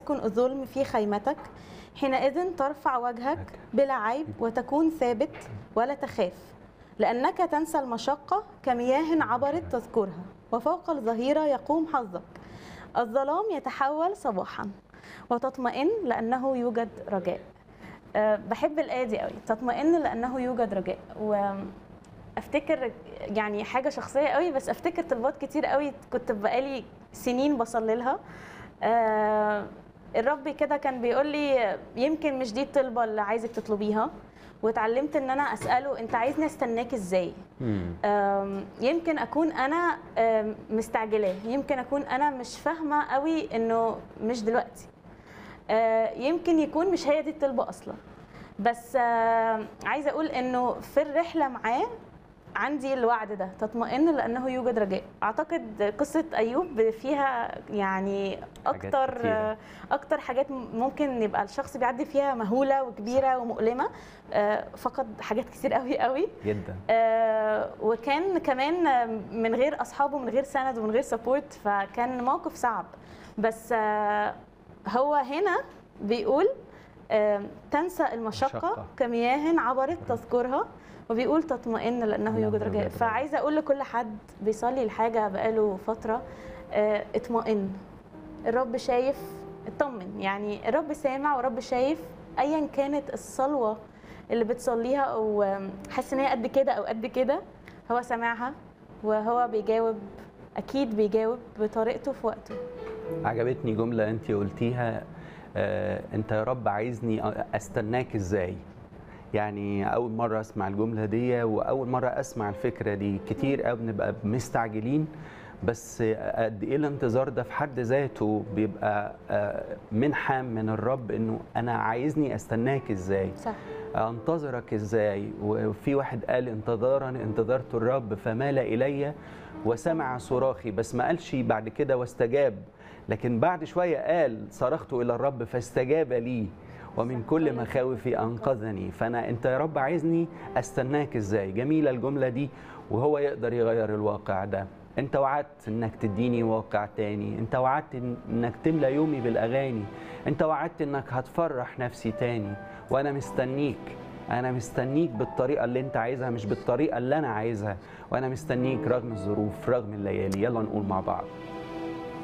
يكن الظلم في خيمتك حينئذ ترفع وجهك بلا عيب وتكون ثابت ولا تخاف لأنك تنسى المشقة كمياه عبرت تذكرها وفوق الظهيرة يقوم حظك الظلام يتحول صباحا وتطمئن لأنه يوجد رجاء أه، بحب الآية دي قوي تطمئن لأنه يوجد رجاء وافتكر يعني حاجة شخصية قوي بس افتكر طلبات كتير قوي كنت بقالي سنين بصلي لها آه، الرب كده كان بيقول لي يمكن مش دي الطلبة اللي عايزك تطلبيها واتعلمت ان انا اساله انت عايزني استناك ازاي مم. أم، يمكن اكون انا أم، مستعجلاه يمكن اكون انا مش فاهمه قوي انه مش دلوقتي أه، يمكن يكون مش هي دي الطلبه اصلا بس أه، عايزه اقول انه في الرحله معاه عندي الوعد ده تطمئن لانه يوجد رجاء اعتقد قصه ايوب فيها يعني حاجات اكتر كتيرة. اكتر حاجات ممكن يبقى الشخص بيعدي فيها مهوله وكبيره ومؤلمه آه، فقد حاجات كتير قوي قوي جدا آه، وكان كمان آه، من غير اصحابه من غير سند ومن غير سبورت فكان موقف صعب بس آه، هو هنا بيقول آه، تنسى المشقة مشقة. كمياه عبرت تذكرها وبيقول تطمئن لأنه لأنه يوجد رجاء يوجد فعايزة أقول لكل حد بيصلي لحاجة بقاله فترة آه، اطمئن الرب شايف اطمن يعني الرب سامع والرب شايف ايا كانت الصلوه اللي بتصليها او حاسس ان هي قد كده او قد كده هو سامعها وهو بيجاوب اكيد بيجاوب بطريقته في وقته عجبتني جملة أنت قلتيها آه، أنت يا رب عايزني أستناك إزاي يعني أول مرة أسمع الجملة دي وأول مرة أسمع الفكرة دي كتير قوي بنبقى مستعجلين بس قد إيه الانتظار ده في حد ذاته بيبقى آه، منحة من الرب إنه أنا عايزني أستناك إزاي صح انتظرك ازاي وفي واحد قال انتظارني انتظرت الرب فمال الي وسمع صراخي بس ما قالش بعد كده واستجاب لكن بعد شويه قال صرخت الى الرب فاستجاب لي ومن كل مخاوفي انقذني فانا انت يا رب عايزني استناك ازاي جميله الجمله دي وهو يقدر يغير الواقع ده انت وعدت انك تديني واقع تاني انت وعدت إن- انك تملى يومي بالاغاني انت وعدت انك هتفرح نفسي تاني وانا مستنيك انا مستنيك بالطريقه اللي انت عايزها مش بالطريقه اللي انا عايزها وانا مستنيك رغم الظروف رغم الليالي يلا نقول مع بعض